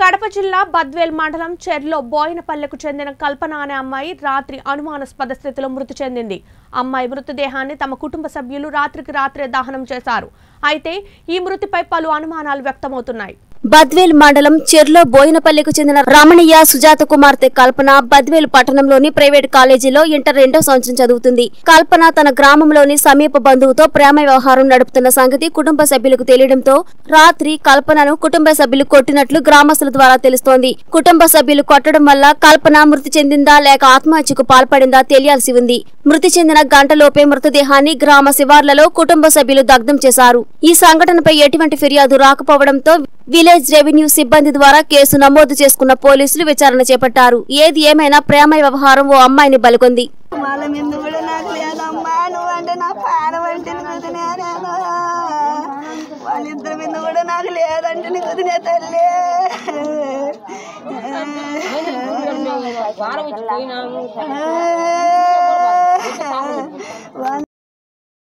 కడప జిల్లా బద్వేల్ మండలం చెర్లో బోయినపల్లెకు చెందిన కల్పన అనే అమ్మాయి రాత్రి అనుమానాస్పద స్థితిలో మృతి చెందింది అమ్మాయి మృతదేహాన్ని తమ కుటుంబ సభ్యులు రాత్రికి రాత్రే దహనం చేశారు అయితే ఈ మృతిపై పలు అనుమానాలు వ్యక్తమవుతున్నాయి బద్వేల్ మండలం చెర్లో బోయినపల్లికి చెందిన రమణీయ సుజాత కుమార్తె కల్పన బద్వేల్ పట్టణంలోని ప్రైవేట్ కాలేజీలో ఇంటర్ రెండో సంవత్సరం చదువుతుంది కల్పన తన గ్రామంలోని సమీప బంధువుతో ప్రేమ వ్యవహారం నడుపుతున్న సంగతి కుటుంబ సభ్యులకు తెలియడంతో రాత్రి కల్పనను కుటుంబ సభ్యులు కొట్టినట్లు గ్రామస్తుల ద్వారా తెలుస్తోంది కుటుంబ సభ్యులు కొట్టడం వల్ల కల్పన మృతి చెందిందా లేక ఆత్మహత్యకు పాల్పడిందా తెలియాల్సి ఉంది మృతి చెందిన గంటలోపే మృతదేహాన్ని గ్రామ శివార్లలో కుటుంబ సభ్యులు దగ్ధం చేశారు ఈ సంఘటనపై ఎటువంటి ఫిర్యాదు రాకపోవడంతో విలేజ్ రెవెన్యూ సిబ్బంది ద్వారా కేసు నమోదు చేసుకున్న పోలీసులు విచారణ చేపట్టారు ఏది ఏమైనా ప్రేమ వ్యవహారం ఓ అమ్మాయిని బలికొంది వాళ్ళ మీద కూడా నాకు లేదమ్మా నువ్వంటే నా ప్రాణం అంటే కుదినే నేను వాళ్ళిద్దరి మీద కూడా నాకు లేదంటే నీ కుదినే తల్లి